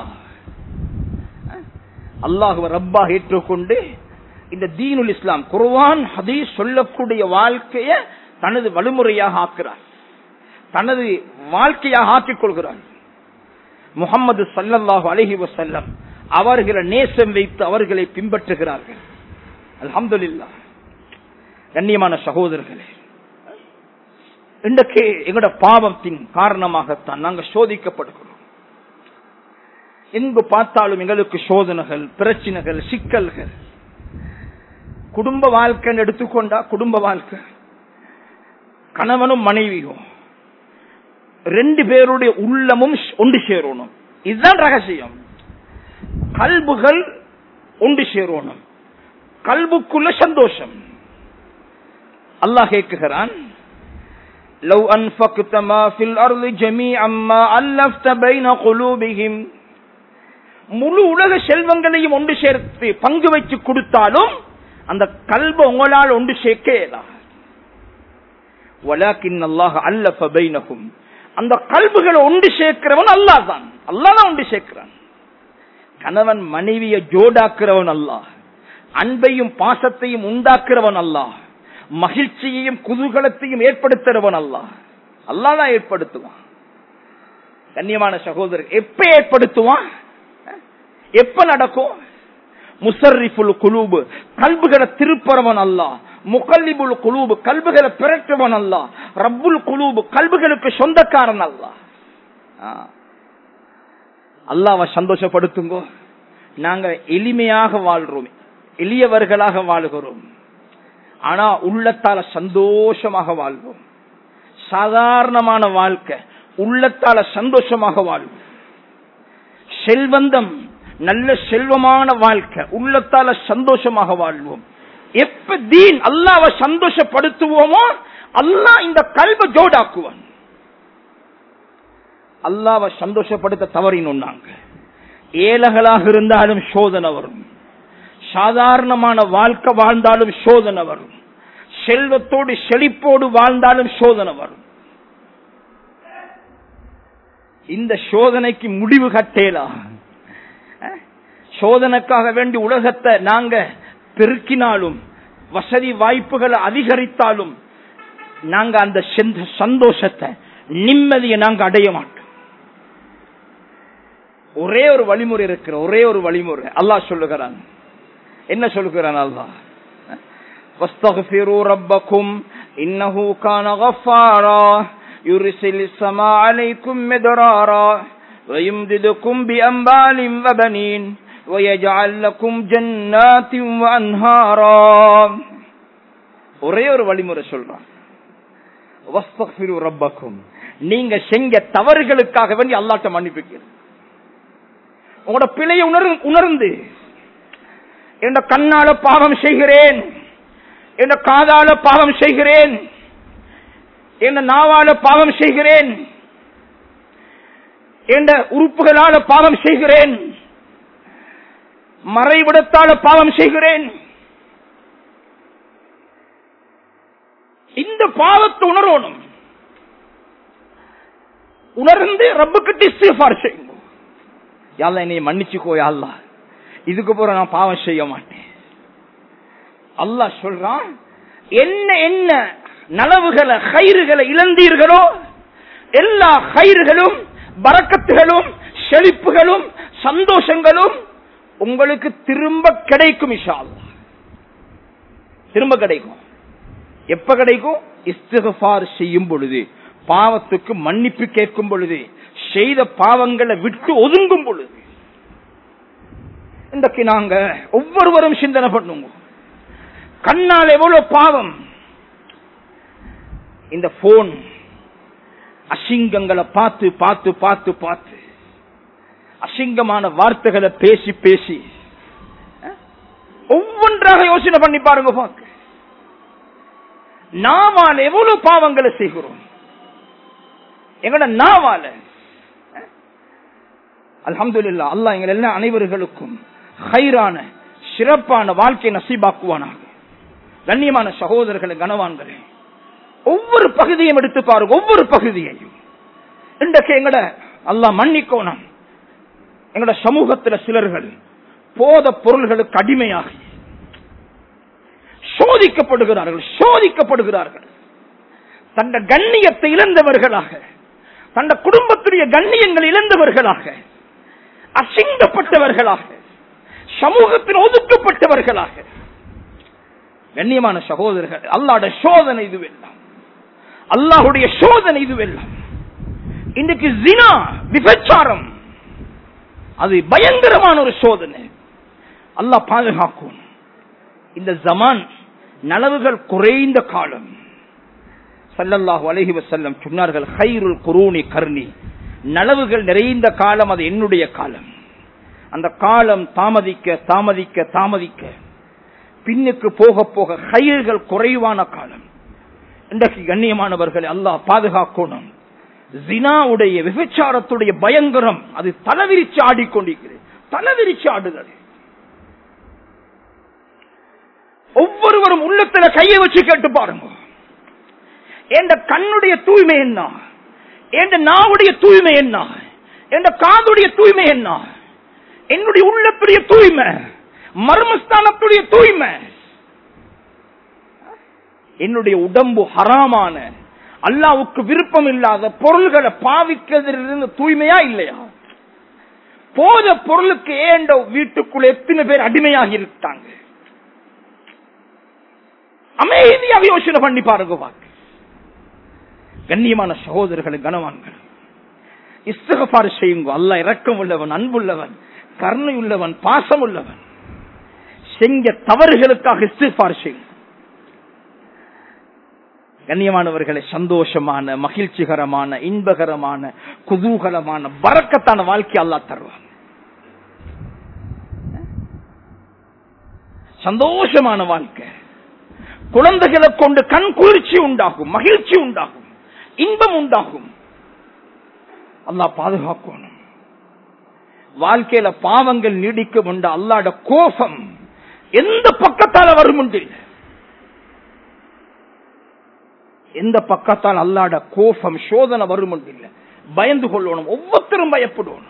A: அல்லாஹுவ ரப்பா ஏற்றுக்கொண்டு இந்த தீனுல் இஸ்லாம் குர்ஆன் ஹதீஸ் சொல்லக்கூடிய வாழ்க்கைய தனது வழிமுறையாக ஆக்குறார் தனது வாழ்க்கையாக ஆக்கிக் கொள்கிறார் முகமது சல்லல்லாஹு அலைஹி வஸல்லம் அவர்களை நேசம் வைத்து அவர்களை பின்பற்றுகிறார்கள் அல்ஹம்துலில்லாஹ் கண்ணியமான சகோதரர்களே இன்றைக்கு எங்களோட பாவத்தின் காரணமாகத்தான் நாங்கள் சோதிக்கப்படுகிறோம் எங்கு பார்த்தாலும் எங்களுக்கு சோதனைகள் பிரச்சனைகள் சிக்கல்கள் குடும்ப வாழ்க்கைன்னு எடுத்துக்கொண்டா குடும்ப வாழ்க்கை கணவனும் மனைவியும் ரெண்டு பேருடைய உள்ளமும் ஒன்று சேரணும் இதுதான் ரகசியம் கல்புகள் ஒன்று சேரணும் கல்புக்குள்ள சந்தோஷம் அல்லாஹ் கேட்குகிறான் لو أنفقت ما في الأرض جميعا ما ألفت بين قلوبهم முழு உலக செல்வங்களையும் ஒன்று சேர்த்து பங்கு வச்சு கொடுத்தாலும் அந்த கல்ப உங்களால் ஒன்று சேர்க்க இயலாது. வலாக்கின் அல்லாஹ் அல்லஃப பைனஹும் அந்த கல்புகளை ஒன்று சேர்க்கிறவன் அல்லாஹ் தான் அல்லாஹ் தான் ஒன்று சேர்க்கிறான் கணவன் மனைவியை ஜோடாக்குறவன் அல்லாஹ் அன்பையும் பாசத்தையும் உண்டாக்குறவன் அல்லாஹ் மகிழ்ச்சியையும் குதூகலத்தையும் ஏற்படுத்துறவன் அல்லாஹ் அல்லாஹ் தான் ஏற்படுத்துவான் கண்ணியமான சகோதரர் எப்ப ஏற்படுத்துவான் எப்ப நடக்கும் முசர்ரிஃபுல் குலூபு கல்புகளை திருப்பறவன் அல்லாஹ் முகல்லிபுல் குலூபு கல்புகளை பிறற்றவன் அல்லாஹ் ரப்புல் குலூபு கல்புகளுக்கு சொந்தக்காரன் அல்லாஹ் ஆ. அல்லாவை சந்தோஷப்படுத்துங்கோ நாங்க எளிமையாக வாழ்றோம் எளியவர்களாக வாழுகிறோம் ஆனா உள்ளத்தால சந்தோஷமாக வாழ்வோம் சாதாரணமான வாழ்க்கை உள்ளத்தால சந்தோஷமாக வாழ்வோம் செல்வந்தம் நல்ல செல்வமான வாழ்க்கை உள்ளத்தால சந்தோஷமாக வாழ்வோம் எப்ப தீன் அல்லாவை சந்தோஷப்படுத்துவோமோ அல்லாஹ் இந்த கல்வ ஜோடாக்குவான் அல்லாவை சந்தோஷப்படுத்த தவறினோம் நாங்க ஏழைகளாக இருந்தாலும் சோதனை வரும் சாதாரணமான வாழ்க்கை வாழ்ந்தாலும் சோதனை வரும் செல்வத்தோடு செழிப்போடு வாழ்ந்தாலும் சோதனை வரும் இந்த சோதனைக்கு முடிவு கட்டேலா அஹ்? சோதனைக்காக வேண்டி உலகத்தை நாங்க பெருக்கினாலும் வசதி வாய்ப்புகளை அதிகரித்தாலும் நாங்க அந்த செந்த- சந்தோஷத்தை நிம்மதியை நாங்க அடைய மாட்டோம் ஒரே ஒரு வழிமுறை இருக்கிற ஒரே ஒரு வழிமுறை அல்லாஹ் சொல்லுகிறான் என்ன சொல்லுகிறான் அல்லாஹ் واستغفروا ربكم إنه كان غفارا يرسل السماء عليكم مدرارا ويمددكم بأنبال وبنين ويجعل لكم جنات وأنهارا ஒரே ஒரு வழிமுறை சொல்றான் வஸ்தக்ஃபிரு ரப்பக்கும் நீங்க செஞ்ச தவறுகளுக்காக வேண்டி அல்லாட்ட மன்னிப்புக்கிறது உங்களோட பிழையை உணர் உணர்ந்து என்ற கண்ணால பாவம் செய்கிறேன் என்ற காதால பாவம் செய்கிறேன் என்ற நாவால பாவம் செய்கிறேன் என்ற உறுப்புகளால பாவம் செய்கிறேன் மறைவிடத்தால பாவம் செய்கிறேன் இந்த பாவத்தை உணரணும் உணர்ந்து ரப்புக்கு இஸ்திஃபார் செய்யுங்க யாழ்லா என்னை மன்னிச்சுக்கோ யாழ்லா இதுக்கு போற நான் பாவம் செய்ய மாட்டேன் அல்லாஹ் சொல்றான் என்ன என்ன நலவுகளை கயிறுகளை இழந்தீர்களோ எல்லா கயிறுகளும் பறக்கத்துகளும் செழிப்புகளும் சந்தோஷங்களும் உங்களுக்கு திரும்ப கிடைக்கும் இஷா அல்லாஹ் திரும்ப கிடைக்கும் எப்ப கிடைக்கும் இஸ்திகபார் செய்யும் பொழுது பாவத்துக்கு மன்னிப்பு கேட்கும் பொழுது செய்த பாவங்களை விட்டு ஒதுங்கும் பொழுது இன்றைக்கு நாங்க ஒவ்வொருவரும் சிந்தனை பண்ணுங்க கண்ணால் எவ்வளவு பாவம் இந்த போன் அசிங்கங்களை பார்த்து பார்த்து பார்த்து பார்த்து அசிங்கமான வார்த்தைகளை பேசி பேசி அஹ், ஒவ்வொன்றாக யோசனை பண்ணி பாருங்க பாக்க நாவால் எவ்வளவு பாவங்களை செய்கிறோம் எங்களோட நாவால அல்ஹம்துலில்லாஹ் அல்லாஹ் எங்கள் எல்லா அனைவர்களுக்கும் ஹைரான சிறப்பான வாழ்க்கை நசீபாக்குவானாக கண்ணியமான சகோதரர்களை கனவான்களே ஒவ்வொரு பகுதியும் எடுத்து பாருங்க ஒவ்வொரு பகுதியையும் இன்றைக்கு எங்கட அல்லாஹ் மன்னிக்கோணும் எங்கட சமூகத்தில் சிலர்கள் போத பொருள்களுக்கு அடிமையாகி சோதிக்கப்படுகிறார்கள் சோதிக்கப்படுகிறார்கள் தந்த கண்ணியத்தை இழந்தவர்களாக தந்த குடும்பத்துடைய கண்ணியங்கள் இழந்தவர்களாக அசிங்கப்பட்டவர்களாக சமூகத்தில் ஒதுக்கப்பட்டவர்களாக கண்ணியமான சகோதரர்கள் அல்லாட சோதனை இதுவெல்லாம் அல்லாஹுடைய சோதனை இதுவெல்லாம் இன்றைக்கு ஜினா விபச்சாரம் அது பயங்கரமான ஒரு சோதனை அல்லாஹ் பாதுகாக்கும் இந்த ஜமான் நலவுகள் குறைந்த காலம் சல்லல்லாஹு அலைஹி வஸல்லம் சொன்னார்கள் ஹைருல் குரூனி கர்ணி நலவுகள் நிறைந்த காலம் அது என்னுடைய காலம் அந்த காலம் தாமதிக்க தாமதிக்க தாமதிக்க பின்னுக்கு போக போக கயிறுகள் குறைவான காலம் இன்றைக்கு கண்ணியமானவர்களை அல்லாஹ் பாதுகாக்கணும் ஜினாவுடைய விபச்சாரத்துடைய பயங்கரம் அது தலைவிரிச்சு ஆடிக்கொண்டிருக்கிறது தலைவிரிச்சு ஆடுகிறது ஒவ்வொருவரும் உள்ளத்துல கையை வச்சு கேட்டு பாருங்க என் கண்ணுடைய தூய்மை என்ன என் நாவுடைய தூய்மை என்ன என் காதுடைய தூய்மை என்ன என்னுடைய உள்ளத்துடைய தூய்மை மர்மஸ்தானத்துடைய தூய்மை என்னுடைய உடம்பு ஹராமான அல்லாவுக்கு விருப்பம் இல்லாத பொருள்களை பாவிக்கிறதிலிருந்து தூய்மையா இல்லையா போத பொருளுக்கு ஏண்ட வீட்டுக்குள்ள எத்தனை பேர் அடிமையாகி இருக்காங்க அமைதியாக யோசனை பண்ணி பாருங்க பாக்க கண்ணியமான சகோதரர்களை கனவான்கள் இஸ்தகபாறு செய்யுங்க அல்ல இரக்கம் உள்ளவன் அன்புள்ளவன் கருணை உள்ளவன் பாசம் உள்ளவன் செஞ்ச தவறுகளுக்காக இஸ்திஃபார் செய்யும் கண்ணியமானவர்களை சந்தோஷமான மகிழ்ச்சிகரமான இன்பகரமான குதூகலமான பறக்கத்தான வாழ்க்கை அல்லா தருவான் சந்தோஷமான வாழ்க்கை குழந்தைகளை கொண்டு கண் குளிர்ச்சி உண்டாகும் மகிழ்ச்சி உண்டாகும் இன்பம் உண்டாகும் அல்லாஹ் பாதுகாக்கணும் வாழ்க்கையில பாவங்கள் நீடிக்கும் உண்டு அல்லாட கோபம் எந்த பக்கத்தால வரும் உண்டு எந்த பக்கத்தால் அல்லாட கோபம் சோதனை வரும் உண்டு இல்ல பயந்து கொள்ளணும் ஒவ்வொருத்தரும் பயப்படணும்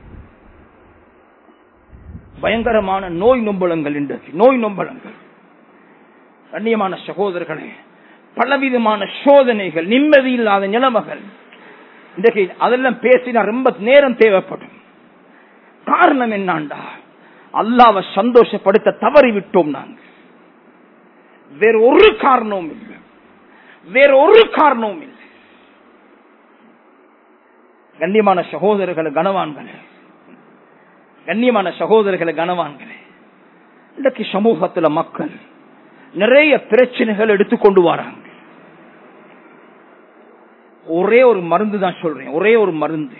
A: பயங்கரமான நோய் நொம்பலங்கள் இன்றைக்கு நோய் நொம்பலங்கள் கண்ணியமான சகோதரர்களே பலவிதமான சோதனைகள் நிம்மதி இல்லாத நிலைமைகள் இன்றைக்கு அதெல்லாம் பேசினா ரொம்ப நேரம் தேவைப்படும் காரணம் என்னாண்டா அல்லாவை சந்தோஷப்படுத்த தவறி விட்டோம் நாங்கள் வேற ஒரு காரணமும் இல்லை வேற ஒரு காரணமும் இல்லை கண்ணியமான சகோதரர்களை கனவான்களே கண்ணியமான சகோதரர்களை கனவான்களே இன்றைக்கு சமூகத்துல மக்கள் நிறைய பிரச்சனைகள் எடுத்துக்கொண்டு வராங்க ஒரே ஒரு மருந்து தான் சொல்றேன் ஒரே ஒரு மருந்து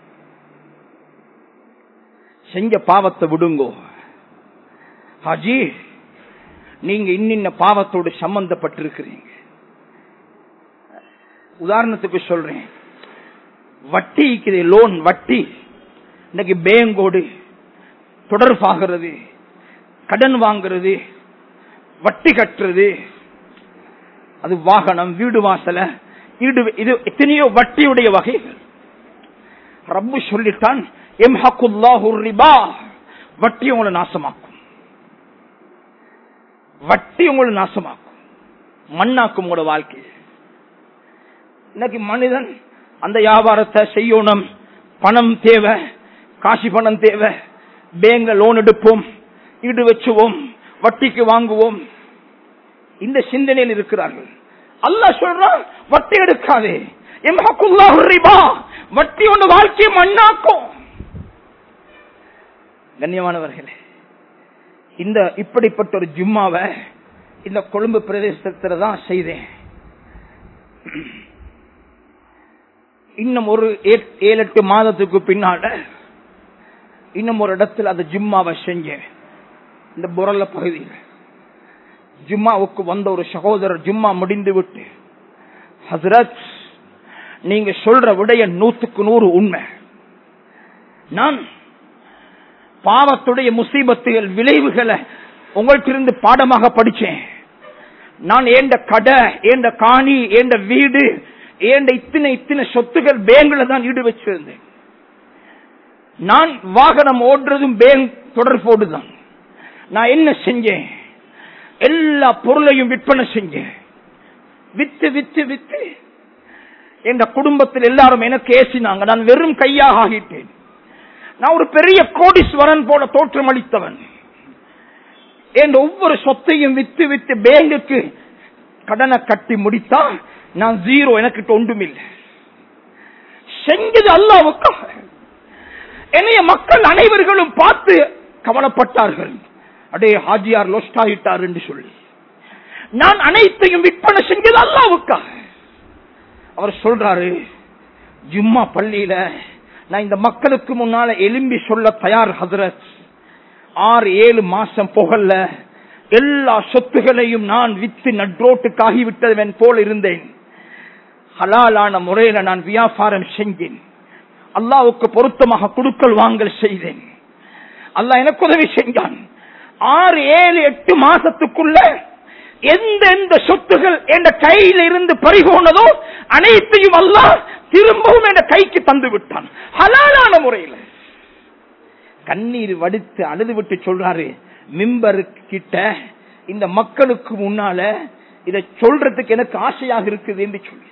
A: செஞ்ச பாவத்தை விடுங்கோ ஹாஜி நீங்க இன்னின்ன பாவத்தோடு சம்பந்தப்பட்டிருக்கிறீங்க உதாரணத்துக்கு சொல்றேன் வட்டி இருக்குது லோன் வட்டி இன்னைக்கு பேங்கோடு தொடர்பாகிறது கடன் வாங்குறது வட்டி கட்டுறது அது வாகனம் வீடு வாசல வீடு இது எத்தனையோ வட்டியுடைய வகைகள் ரப்பு சொல்லிட்டான் ரிபா வட்டி உங்களை நாசமாக்கும் வட்டி உங்களை நாசமாக்கும் மண்ணாக்கும் உங்களோட வாழ்க்கை இன்னைக்கு மனிதன் அந்த வியாபாரத்தை செய்யணும் பணம் தேவை காசி பணம் தேவை பேங்க லோன் எடுப்போம் ஈடு வச்சுவோம் வட்டிக்கு வாங்குவோம் இந்த சிந்தனையில் இருக்கிறார்கள் அல்லாஹ் சொல்றான் வட்டி எடுக்காதே ரிபா வட்டி ஒன்று வாழ்க்கையை மண்ணாக்கும் கண்ணியமானவர்களே இந்த இப்படிப்பட்ட ஒரு ஜும்மாவை இந்த கொழும்பு பிரதேசத்துல தான் செய்தேன் இன்னும் ஒரு ஏழு எட்டு மாதத்துக்கு பின்னால இன்னும் ஒரு இடத்துல அந்த ஜும்மாவை செஞ்சேன் இந்த புரல்ல பகுதியில் ஜும்மாவுக்கு வந்த ஒரு சகோதரர் ஜும்மா முடிந்து விட்டு ஹசரத் நீங்க சொல்ற விடைய நூத்துக்கு நூறு உண்மை நான் பாவத்துடைய முசீபத்துகள் விளைவுகளை உங்கள்கிட்ட பாடமாக படிச்சேன் நான் ஏண்ட கடை ஏண்ட காணி ஏண்ட வீடு ஏண்ட இத்தனை இத்தனை சொத்துகள் பேங்க்ல தான் ஈடு வச்சிருந்தேன் நான் வாகனம் ஓடுறதும் பேங்க் தொடர்போடு தான் நான் என்ன செஞ்சேன் எல்லா பொருளையும் விற்பனை செஞ்சேன் வித்து வித்து வித்து என்ற குடும்பத்தில் எல்லாரும் எனக்கு ஏசினாங்க நான் வெறும் கையாக ஆகிட்டேன் நான் ஒரு பெரிய கோடீஸ்வரன் போல தோற்றம் அளித்தவன் என் ஒவ்வொரு சொத்தையும் வித்து வித்து பேங்குக்கு கடனை கட்டி முடித்தா நான் ஜீரோ எனக்கு ஒன்றும் இல்லை செஞ்சது அல்லாவுக்காக என்னைய மக்கள் அனைவர்களும் பார்த்து கவலைப்பட்டார்கள் அடே ஹாஜியார் லொஸ்ட் ஆகிட்டார் என்று சொல்லி நான் அனைத்தையும் விற்பனை செஞ்சது அல்லாவுக்காக அவர் சொல்றாரு ஜும்மா பள்ளியில நான் இந்த மக்களுக்கு முன்னால எலும்பி சொல்ல தயார் ஹசரத் ஆறு ஏழு மாசம் புகழ்ல எல்லா சொத்துகளையும் நான் வித்து நட்ரோட்டுக்காகி விட்டவன் போல் இருந்தேன் ஹலாலான முறையில நான் வியாபாரம் செஞ்சேன் அல்லாவுக்கு பொருத்தமாக குடுக்கல் வாங்கல் செய்தேன் அல்லாஹ் எனக்கு உதவி செஞ்சான் ஆறு ஏழு எட்டு மாசத்துக்குள்ள எந்த எந்த சொத்துகள் என் கையில இருந்து பறிகோனதோ அனைத்தையும் அல்லாஹ் திரும்பவும் என் கைக்கு தந்து விட்டான் ஹலாலான முறையில் கண்ணீர் வடித்து அழுது விட்டு சொல்றாரு மிம்பர் கிட்ட இந்த மக்களுக்கு முன்னால இதை சொல்றதுக்கு எனக்கு ஆசையாக இருக்குது என்று சொல்லி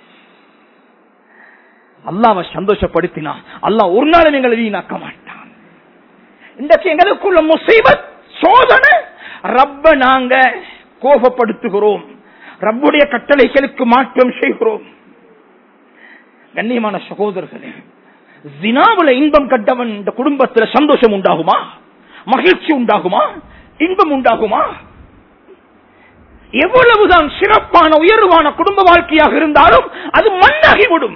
A: அல்லாவை சந்தோஷப்படுத்தினா அல்லாஹ் ஒரு நாளும் எங்களை வீணாக்க மாட்டான் இன்றைக்கு எங்களுக்குள்ள முசைபத் சோதனை ரப்ப நாங்க கோபப்படுத்துகிறோம் ரப்புடைய கட்டளைகளுக்கு மாற்றம் செய்கிறோம் கண்ணியமான சகோதரர்களே ஜினாவுல இன்பம் கட்டவன் இந்த குடும்பத்துல சந்தோஷம் உண்டாகுமா மகிழ்ச்சி உண்டாகுமா இன்பம் உண்டாகுமா எவ்வளவுதான் சிறப்பான உயர்வான குடும்ப வாழ்க்கையாக இருந்தாலும் அது மண்ணாகிவிடும்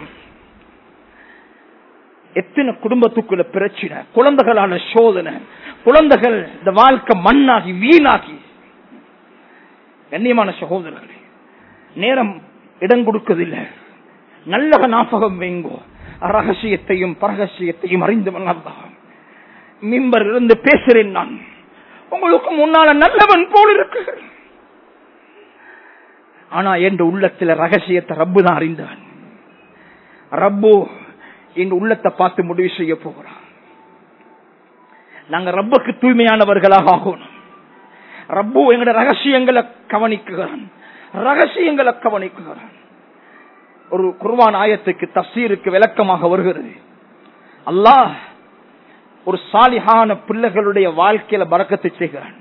A: எத்தனை குடும்பத்துக்குள்ள பிரச்சனை குழந்தைகளான சோதனை குழந்தைகள் இந்த வாழ்க்கை மண்ணாகி வீணாகி கண்ணியமான சகோதரர்களே நேரம் இடம் கொடுக்கதில்லை நல்ல ஞாபகம் வைங்கோ ரகசியத்தையும் பரகசியத்தையும் அறிந்தவன் அல்லா மிம்பர் இருந்து பேசுறேன் நான் உங்களுக்கு முன்னால நல்லவன் போல் இருக்கு ஆனா என்ற உள்ளத்துல ரகசியத்தை ரப்பு தான் அறிந்தவன் ரப்பு இந்த உள்ளத்தை பார்த்து முடிவு செய்ய போகிறான் நாங்க ரப்புக்கு தூய்மையானவர்களாக ஆகணும் ரப்பு எங்கட ரகசியங்களை கவனிக்குகிறான் ரகசியங்களை கவனிக்குகிறான் ஒரு குர்வான் ஆயத்துக்கு தப்சீருக்கு விளக்கமாக வருகிறது அல்லாஹ் ஒரு சாலிஹான பிள்ளைகளுடைய வாழ்க்கையில பறக்கத்து செய்கிறான்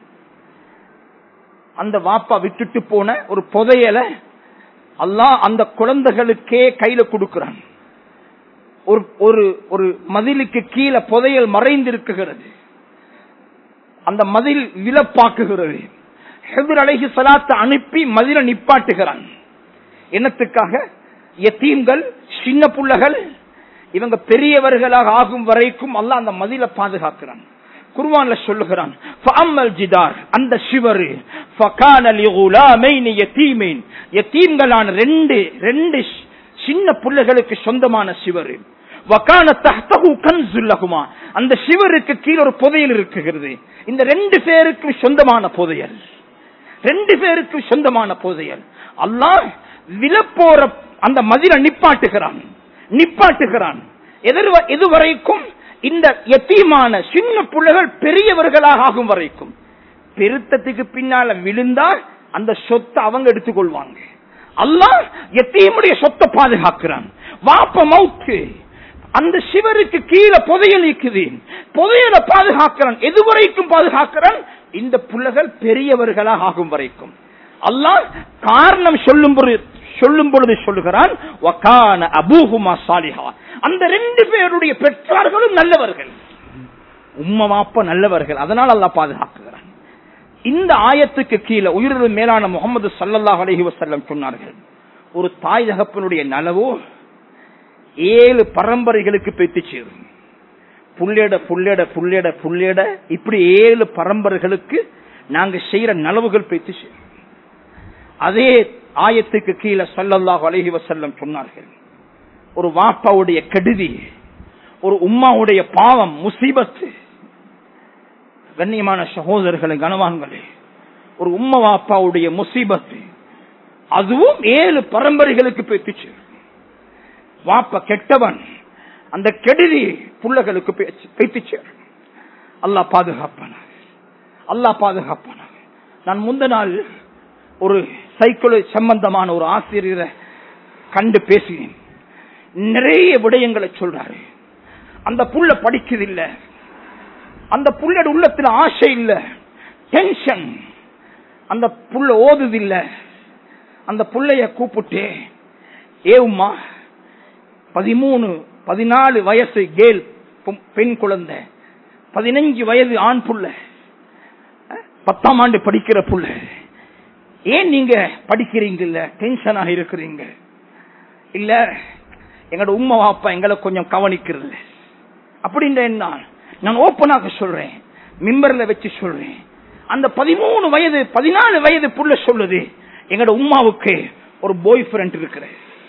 A: அந்த வாப்பா விட்டுட்டு போன ஒரு புதையல அல்லாஹ் அந்த குழந்தைகளுக்கே கையில கொடுக்கிறான் ஒரு ஒரு ஒரு மதிலுக்கு கீழே புதையல் மறைந்திருக்குகிறது அந்த மதில் விலப்பாக்குகிறது ஹெபர் அலைஹி சலாத்தை அனுப்பி மதில நிப்பாட்டுகிறான் என்னத்துக்காக எத்தீம்கள் சின்ன புள்ளகள் இவங்க பெரியவர்களாக ஆகும் வரைக்கும் அல்லாஹ் அந்த மதில பாதுகாக்கிறான் குர்வான்ல சொல்லுகிறான் ஃபஅம்மல் ஜிதார் அந்த சிவரு ஃபகான லிகுலாமைன் யதீமைன் யதீம்களான ரெண்டு ரெண்டு சின்ன புள்ளைகளுக்கு சொந்தமான சிவரு வகான தஹ்தஹு கன்சுல் லஹுமா அந்த சிவருக்கு கீழ ஒரு புதையல் இருக்குகிறது இந்த ரெண்டு பேருக்கும் சொந்தமான புதையல் ரெண்டு பேருக்கும் சொந்தமான புதையல் அல்லாஹ் விலப்போற அந்த மதில நிப்பாட்டுகிறான் நிப்பாட்டுகிறான் எதிர்- எதுவரைக்கும் இந்த எத்தீமான சின்ன பிள்ளைகள் பெரியவர்களாக ஆகும் வரைக்கும் பெருத்தத்துக்கு பின்னால விழுந்தால் அந்த சொத்தை அவங்க எடுத்துக்கொள்வாங்க அல்லாஹ் எத்தீமுடைய சொத்தை பாதுகாக்கிறான் வாப்ப மவுத்து அந்த சிவருக்கு கீழே புதையல் இருக்குது புதையலை பாதுகாக்கிறான் எதுவரைக்கும் பாதுகாக்கிறான் இந்த பிள்ளைகள் பெரியவர்களாக ஆகும் வரைக்கும் அல்லாஹ் காரணம் சொல்லும் பொழுது சொல்லும் பொழுது சொல்லுகிறான் வகான அபூஹுமா சாலிஹா அந்த ரெண்டு பேருடைய பெற்றார்களும் நல்லவர்கள் உம்ம வாப்ப நல்லவர்கள் அதனால் அல்லாஹ் பாதுகாக்குகிறான் இந்த ஆயத்துக்கு கீழே உயிரிழந்த மேலான முகமது சல்லல்லாஹு அலைஹி வஸல்லம் சொன்னார்கள் ஒரு தாய் தகப்பனுடைய நலவோ ஏழு பரம்பரைகளுக்கு பெற்று சேரும் புள்ளேட புள்ளேட புள்ளேட புள்ளேட இப்படி ஏழு பரம்பரைகளுக்கு நாங்க செய்யற நலவுகள் பெற்று சேரும் அதே ஆயத்துக்கு கீழே சல்லல்லாஹு அலைஹி வஸல்லம் சொன்னார்கள் ஒரு வாப்பாவுடைய கெடுதி ஒரு உம்மாவுடைய பாவம் முசீபத்து கண்ணியமான சகோதரர்களே கனவான்களே ஒரு உம்ம வாப்பாவுடைய முசீபத்து அதுவும் ஏழு பரம்பரைகளுக்கு பெற்றுச்சு வாப்ப கெட்டவன் அந்த கெடுதி புள்ளகளுக்கு பெற்றுச்சு அல்லாஹ் பாதுகாப்பான அல்லாஹ் பாதுகாப்பான நான் முந்த நாள் ஒரு சைக்கோலஜி சம்பந்தமான ஒரு ஆசிரியரை கண்டு பேசினேன் நிறைய விடயங்களை சொல்றாரு அந்த புள்ள படிக்குதில்ல அந்த புள்ளோட உள்ளத்துல ஆசை இல்ல டென்ஷன் அந்த புள்ள ஓதுதில்ல அந்த புள்ளைய கூப்பிட்டு ஏவுமா பதிமூணு பதினாலு வயசு கேல் பெண் குழந்தை பதினஞ்சு வயது ஆண் புள்ள பத்தாம் ஆண்டு படிக்கிற புள்ள ஏன் நீங்க படிக்கிறீங்கல்ல டென்ஷனாக இருக்கிறீங்க இல்ல எங்களோட உம்மா வாப்பா எங்களை கொஞ்சம் கவனிக்கிறது அப்படின்ற என்ன நான் ஓப்பனாக சொல்றேன் மிம்பர்ல வச்சு சொல்றேன் அந்த பதிமூணு வயது பதினாலு வயது புள்ள சொல்லுது எங்களோட உமாவுக்கு ஒரு பாய் ஃப்ரெண்ட் இருக்கிற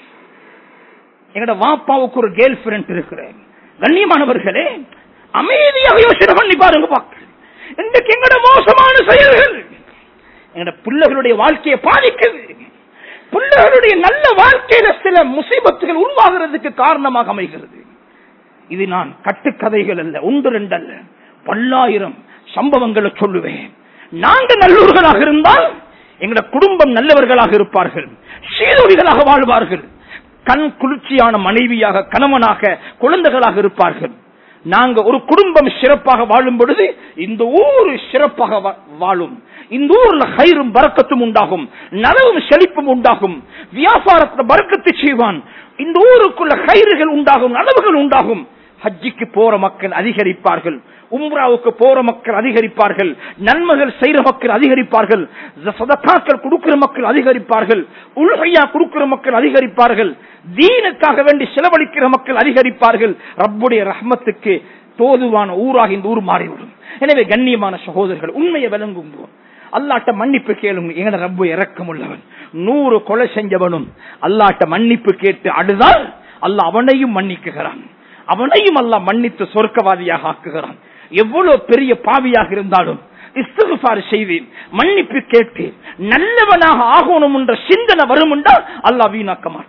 A: எங்களோட வாப்பாவுக்கு ஒரு கேர்ள் ஃப்ரெண்ட் இருக்கிற கண்ணியமானவர்களே அமைதியாக யோசனை பண்ணி பாருங்க பாக்க இன்றைக்கு எங்களோட மோசமான செயல்கள் எங்களோட பிள்ளைகளுடைய வாழ்க்கையை பாதிக்குது பிள்ளைகளுடைய நல்ல வாழ்க்கையில சில முசீபத்துகள் உருவாகிறதுக்கு காரணமாக அமைகிறது இது நான் கட்டுக்கதைகள் அல்ல ஒன்று ரெண்டு அல்ல பல்லாயிரம் சம்பவங்களை சொல்லுவேன் நாங்க நல்லூர்களாக இருந்தால் எங்களோட குடும்பம் நல்லவர்களாக இருப்பார்கள் சீதொழிகளாக வாழ்வார்கள் கண் குளிர்ச்சியான மனைவியாக கணவனாக குழந்தைகளாக இருப்பார்கள் நாங்க ஒரு குடும்பம் சிறப்பாக வாழும் பொழுது இந்த ஊர் சிறப்பாக வாழும் இந்த ஊர்ல கயிறும் பறக்கத்தும் உண்டாகும் நலவும் செழிப்பும் உண்டாகும் வியாபாரத்துல பறக்கத்து செய்வான் இந்த ஊருக்குள்ள கயிறுகள் உண்டாகும் நலவுகள் உண்டாகும் ஹஜ்ஜிக்கு போற மக்கள் அதிகரிப்பார்கள் உம்ராவுக்கு போற மக்கள் அதிகரிப்பார்கள் நன்மைகள் செய்யற மக்கள் அதிகரிப்பார்கள் சதக்காக்கள் கொடுக்கிற மக்கள் அதிகரிப்பார்கள் உள்கையா கொடுக்கிற மக்கள் அதிகரிப்பார்கள் தீனுக்காக வேண்டி செலவழிக்கிற மக்கள் அதிகரிப்பார்கள் ரப்புடைய ரஹ்மத்துக்கு தோதுவான ஊராக இந்த ஊர் மாறிவிடும் எனவே கண்ணியமான சகோதரர்கள் உண்மையை விளங்கும் அல்லாட்ட மன்னிப்பு கேளும் எங்கட ரப்பு இறக்கம் உள்ளவன் நூறு கொலை செஞ்சவனும் அல்லாட்ட மன்னிப்பு கேட்டு அழுதால் அல்ல அவனையும் மன்னிக்குகிறான் அவனையும் அல்ல மன்னித்து சொர்க்கவாதியாக ஆக்குகிறான் எவ்வளவு பெரிய பாவியாக இருந்தாலும் இஸ்திகுபார் செய்வேன் மன்னிப்பு கேட்டு நல்லவனாக ஆகணும் என்ற சிந்தனை வரும் என்றால் அல்லாஹ் வீணாக்க மாட்டான்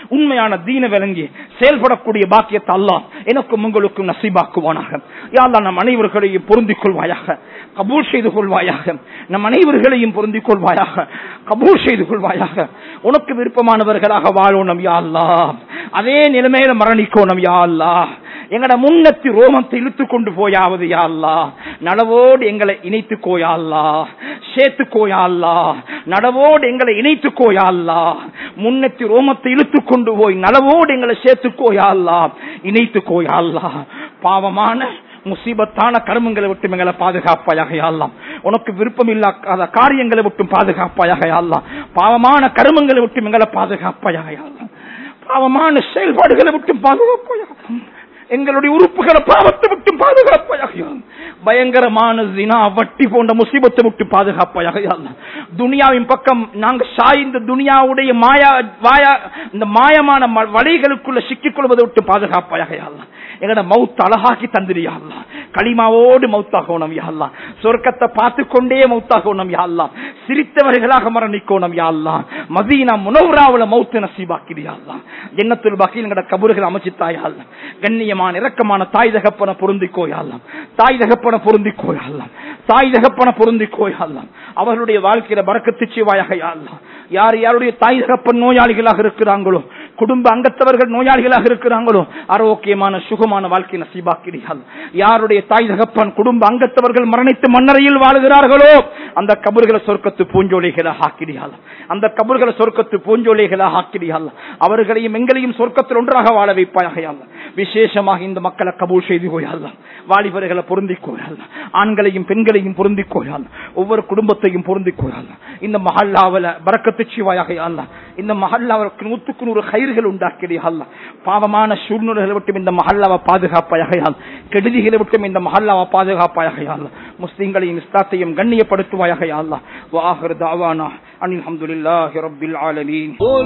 A: உண்மையான தீன விளங்கி செயல்படக்கூடிய பாக்கியத்தை அல்லாஹ் எனக்கும் உங்களுக்கும் நசீபாக்குவானாக யாழ்லா நம் அனைவர்களையும் பொருந்திக் கொள்வாயாக கபூல் செய்து கொள்வாயாக நம் அனைவர்களையும் பொருந்திக் கொள்வாயாக கபூல் செய்து கொள்வாயாக உனக்கு விருப்பமானவர்களாக வாழணும் யா அல்லாஹ் அதே நிலைமையில மரணிக்கணும் யா அல்லாஹ் எங்கட முன்னத்தி ரோமத்தை இழுத்து கொண்டு போயாவது யா அல்லாஹ் நலவோடு எங்களை இணைத்து கோயா அல்லாஹ் சேர்த்து கோயா அல்லாஹ் நடவோடு எங்களை இணைத்து கோயா அல்லாஹ் முன்னத்தி ரோமத்தை இழுத்து கொண்டு போய் நலவோடு எங்களை சேர்த்து கோயா அல்லாஹ் இணைத்து கோயா அல்லாஹ் பாவமான முசீபத்தான கருமங்களை விட்டு எங்களை பாதுகாப்பாயாக யாழ்லாம் உனக்கு விருப்பம் இல்லாத காரியங்களை விட்டும் பாதுகாப்பாயாக யாழ்லாம் பாவமான கருமங்களை விட்டு எங்களை பாதுகாப்பாயாக யாழ்லாம் பாவமான செயல்பாடுகளை விட்டும் பாதுகாப்பாயாக எங்களுடைய உறுப்புகளை பாவத்தை விட்டு பாதுகாப்பாயாக யாழ்லாம். பயங்கரமான ஜினா வட்டி போன்ற முசீபத்தை விட்டு பாதுகாப்பாயாக யாழ்லாம். துனியாவின் பக்கம் நாங்க சாய்ந்த துனியாவுடைய மாயா வாயா இந்த மாயமான ம- வலைகளுக்குள்ள சிக்கிக் கொள்வதை விட்டு பாதுகாப்பாயாக யாழ்லாம். எங்கட மவுத் அழகாக்கி தந்திரியாள்லாம் களிமாவோடு மவுத்தாகணும் யாழ்லாம் சொர்க்கத்தை பார்த்து கொண்டே மவுத்தாகணும் யாழ்லாம் சிரித்தவர்களாக மரணிக்கணும் யாழ்லாம் மதீனா முனவுராவுல மவுத்து நசீபாக்கிறியாள்லாம் எண்ணத்தில் பாக்கி எங்கட கபறுகள் அமைச்சித்தாயாள்லாம் கண்ணியமான இரக்கமான தாய் தகப்பன பொருந்திக்கோயாள்லாம் தாய் தகப்பன பொருந்திக்கோயாள்லாம் தாய் தகப்பன பொருந்திக்கோயாள்லாம் அவர்களுடைய வாழ்க்கையில பறக்கத்து செய்வாயாக யாழ்லாம் யார் யாருடைய தாய் தகப்பன் நோயாளிகளாக இருக்கிறாங்களோ குடும்ப அங்கத்தவர்கள் நோயாளிகளாக இருக்கிறாங்களோ ஆரோக்கியமான சுகமான வாழ்க்கை நசீபாக்கிறீர்கள் யாருடைய தாய் தகப்பன் குடும்ப அங்கத்தவர்கள் மரணித்து மன்னரையில் வாழுகிறார்களோ அந்த கபர்களை சொர்க்கத்து பூஞ்சோலைகளாக ஆக்கிறீர்கள் அந்த கபர்களை சொர்க்கத்து பூஞ்சோலைகளாக ஆக்கிறீர்கள் அவர்களையும் எங்களையும் சொர்க்கத்தில் ஒன்றாக வாழ வைப்பாயாக விசேஷமாக இந்த மக்களை கபூல் செய்து கோயால் வாலிபர்களை பொருந்திக் கோயால் ஆண்களையும் பெண்களையும் பொருந்திக் கோயால் ஒவ்வொரு குடும்பத்தையும் பொருந்திக் கோயால் இந்த மஹல்லாவில பறக்கத்து சிவாயாக அல்ல இந்த மஹல்லாவுக்கு நூத்துக்கு நூறு கயிறுகள் உண்டாக்கிறியா பாவமான சூழ்நிலைகளை விட்டும் இந்த மஹல்லாவை பாதுகாப்பாயாக கெடுதிகளை விட்டும் இந்த மஹல்லாவை பாதுகாப்பாயாக முஸ்லிம்களையும் இஸ்லாத்தையும் கண்ணியப்படுத்துவாயாக அல்ல வாஹர் தாவானா அனில் அஹமதுல்லாஹி ரப்பில் ஆலமீன்
B: قل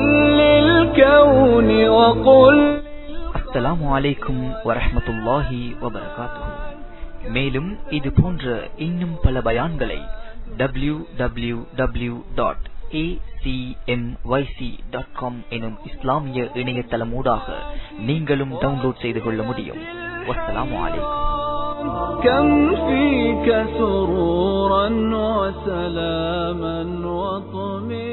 B: للكون وقل
C: அஸ்ஸலாமு அலைக்கும் வரஹ்மத்துல்லாஹி வபரகாத்துஹு மேலும் இது போன்ற இன்னும் பல பயான்களை W W W dot dot com எனும் இஸ்லாமிய இணையதளமூடாக நீங்களும் டவுன்லோட் செய்து கொள்ள முடியும் வஸ்ஸலாமு அலைக்கும்
B: كم فيك سرورا وسلاما وطمئنا